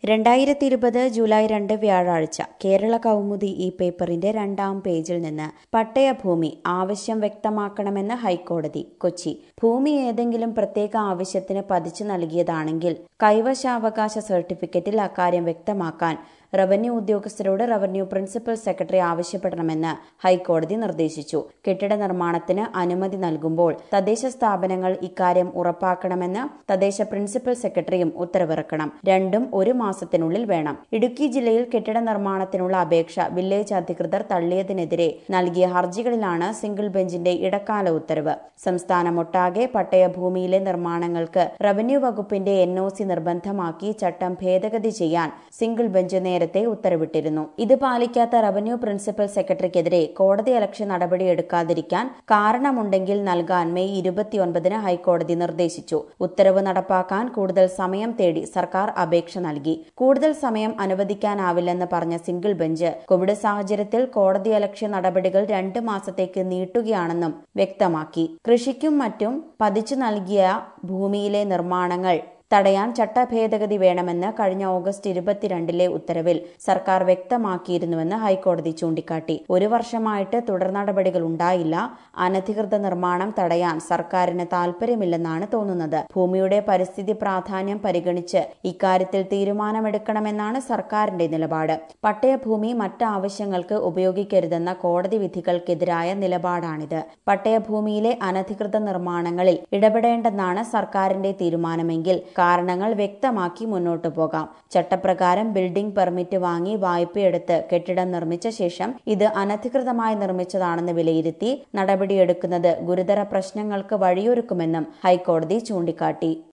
രണ്ടായിരത്തി ഇരുപത് ജൂലൈ രണ്ട് വ്യാഴാഴ്ച കേരള കൗമുദി ഈ പേപ്പറിന്റെ രണ്ടാം പേജിൽ നിന്ന് പട്ടയഭൂമി ആവശ്യം വ്യക്തമാക്കണമെന്ന് ഹൈക്കോടതി കൊച്ചി ഭൂമി ഏതെങ്കിലും പ്രത്യേക ആവശ്യത്തിന് പതിച്ചു നൽകിയതാണെങ്കിൽ കൈവശാവകാശ സർട്ടിഫിക്കറ്റിൽ അക്കാര്യം വ്യക്തമാക്കാൻ റവന്യൂ ഉദ്യോഗസ്ഥരോട് റവന്യൂ പ്രിൻസിപ്പൽ സെക്രട്ടറി ആവശ്യപ്പെടണമെന്ന് ഹൈക്കോടതി നിർദ്ദേശിച്ചു കെട്ടിട നിർമ്മാണത്തിന് അനുമതി നൽകുമ്പോൾ തദ്ദേശ സ്ഥാപനങ്ങൾ ഇക്കാര്യം ഉറപ്പാക്കണമെന്ന് തദ്ദേശ പ്രിൻസിപ്പൽ സെക്രട്ടറിയും ഉത്തരവിറക്കണം രണ്ടും ഒരു മാസത്തിനുള്ളിൽ വേണം ഇടുക്കി ജില്ലയിൽ കെട്ടിട നിർമ്മാണത്തിനുള്ള അപേക്ഷ വില്ലേജ് അധികൃതർ തള്ളിയതിനെതിരെ നൽകിയ ഹർജികളിലാണ് സിംഗിൾ ബെഞ്ചിന്റെ ഇടക്കാല ഉത്തരവ് സംസ്ഥാനമൊട്ടാകെ പട്ടയഭൂമിയിലെ നിർമ്മാണങ്ങൾക്ക് റവന്യൂ വകുപ്പിന്റെ എൻ നിർബന്ധമാക്കി ചട്ടം ഭേദഗതി ചെയ്യാൻ സിംഗിൾ ബെഞ്ച് നേരത്തെ ഉത്തരവിട്ടിരുന്നു ഇത് പാലിക്കാത്ത റവന്യൂ പ്രിൻസിപ്പൽ സെക്രട്ടറിക്കെതിരെ കോടതി അലക്ഷ്യ നടപടിയെടുക്കാതിരിക്കാൻ കാരണമുണ്ടെങ്കിൽ നൽകാൻ മെയ് ഇരുപത്തിയൊൻപതിന് ഹൈക്കോടതി നിർദ്ദേശിച്ചു ഉത്തരവ് നടപ്പാക്കാൻ കൂടുതൽ സമയം തേടി സർക്കാർ അപേക്ഷ നൽകി കൂടുതൽ സമയം അനുവദിക്കാനാവില്ലെന്ന് പറഞ്ഞ സിംഗിൾ ബെഞ്ച് കോവിഡ് സാഹചര്യത്തിൽ കോടതി അലക്ഷ്യ നടപടികൾ രണ്ട് മാസത്തേക്ക് നീട്ടുകയാണെന്നും വ്യക്തമാക്കി കൃഷിക്കും മറ്റും പതിച്ചു നൽകിയ ഭൂമിയിലെ നിർമ്മാണങ്ങൾ തടയാൻ ചട്ടഭേദഗതി വേണമെന്ന് കഴിഞ്ഞ ഓഗസ്റ്റ് ഇരുപത്തിരണ്ടിലെ ഉത്തരവിൽ സർക്കാർ വ്യക്തമാക്കിയിരുന്നുവെന്ന് ഹൈക്കോടതി ചൂണ്ടിക്കാട്ടി ഒരു വർഷമായിട്ട് തുടർ നടപടികൾ ഉണ്ടായില്ല അനധികൃത നിർമ്മാണം തടയാൻ സർക്കാരിന് താൽപര്യമില്ലെന്നാണ് തോന്നുന്നത് ഭൂമിയുടെ പരിസ്ഥിതി പ്രാധാന്യം പരിഗണിച്ച് ഇക്കാര്യത്തിൽ തീരുമാനമെടുക്കണമെന്നാണ് സർക്കാരിന്റെ നിലപാട് പട്ടയഭൂമി മറ്റ് ആവശ്യങ്ങൾക്ക് ഉപയോഗിക്കരുതെന്ന കോടതി വിധികൾക്കെതിരായ നിലപാടാണിത് പട്ടയഭൂമിയിലെ അനധികൃത നിർമ്മാണങ്ങളിൽ ഇടപെടേണ്ടെന്നാണ് സർക്കാരിന്റെ തീരുമാനമെങ്കിൽ കാരണങ്ങൾ വ്യക്തമാക്കി മുന്നോട്ടു പോകാം ചട്ടപ്രകാരം ബിൽഡിംഗ് പെർമിറ്റ് വാങ്ങി വായ്പയെടുത്ത് കെട്ടിടം നിർമ്മിച്ച ശേഷം ഇത് അനധികൃതമായി നിർമ്മിച്ചതാണെന്ന് വിലയിരുത്തി നടപടിയെടുക്കുന്നത് ഗുരുതര പ്രശ്നങ്ങൾക്ക് വഴിയൊരുക്കുമെന്നും ഹൈക്കോടതി ചൂണ്ടിക്കാട്ടി